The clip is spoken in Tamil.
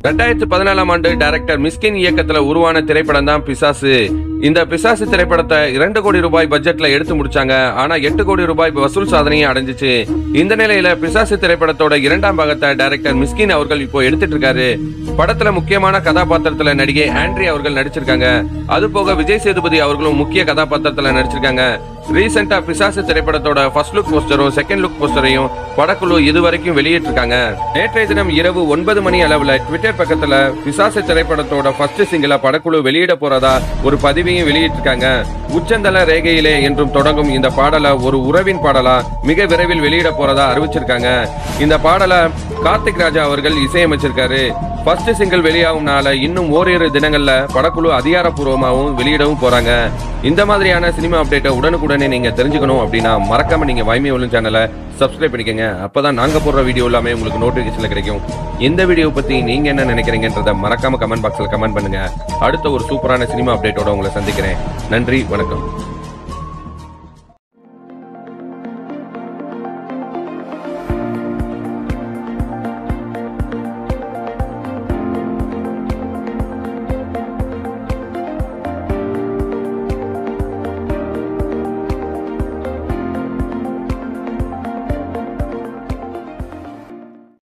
ரெண்டாயிரத்து பதினாலாம் ஆண்டு டைரக்டர் மிஸ்கின் இயக்கத்துல உருவான திரைப்படம் தான் பிசாசு இந்த பிசாசு திரைப்படத்தை இரண்டு கோடி ரூபாய் பட்ஜெட்ல எடுத்து முடிச்சாங்க ஆனா எட்டு கோடி ரூபாய் வசூல் சாதனையை அடைஞ்சிச்சு இந்த நிலையில பிசாசு திரைப்படத்தோட இரண்டாம் பாகத்தை டைரக்டர் மிஸ்கின் அவர்கள் இப்போ எடுத்துட்டு இருக்காரு படத்துல முக்கியமான கதாபாத்திரத்துல நடிகை ஆண்ட்ரி அவர்கள் நடிச்சிருக்காங்க அது போக விஜய் சேதுபதி அவர்களும் முக்கிய கதாபாத்திரத்துல நடிச்சிருக்காங்க ரீசெண்டா பிசாசு திரைப்படத்தோட ஃபர்ஸ்ட் லுக் போஸ்டரும் செகண்ட் லுக் போஸ்டரையும் படக்குழு இதுவரைக்கும் வெளியிட்டிருக்காங்க நேற்றைய தினம் இரவு ஒன்பது மணி அளவுல ட்விட்டர் பக்கத்துல பிசாசு திரைப்படத்தோட ஃபர்ஸ்ட் சிங்கிள படக்குழு வெளியிட போறதா ஒரு பதிவையும் வெளியிட்டிருக்காங்க உச்சந்தல ரேகையிலே என்றும் தொடங்கும் இந்த பாடலை ஒரு உறவின் பாடலா மிக விரைவில் வெளியிட போறதா அறிவிச்சிருக்காங்க இந்த பாடலை கார்த்திக் ராஜா அவர்கள் இசையமைச்சிருக்காரு ஃபர்ஸ்ட் சிங்கிள் வெளியாகும் நாள இன்னும் ஓரிரு தினங்கள்ல படக்குழு அதிகாரப்பூர்வமாகவும் வெளியிடவும் போறாங்க இந்த மாதிரியான சினிமா அப்டேட்டை உடனுக்குடனே நீங்க தெரிஞ்சுக்கணும் அப்படின்னா மறக்காம நீங்க வைமை ஒழுங்கு சேனலை சப்ஸ்கிரைப் பண்ணிக்கங்க அப்பதான் நாங்க போடுற வீடியோ எல்லாமே உங்களுக்கு நோட்டிபிகேஷன்ல கிடைக்கும் இந்த வீடியோ பத்தி நீங்க என்ன நினைக்கிறீங்கன்றத மறக்காம கமெண்ட் பாக்ஸ்ல கமெண்ட் பண்ணுங்க அடுத்த ஒரு சூப்பரான சினிமா அப்டேட்டோட உங்களை சந்திக்கிறேன் நன்றி வணக்கம்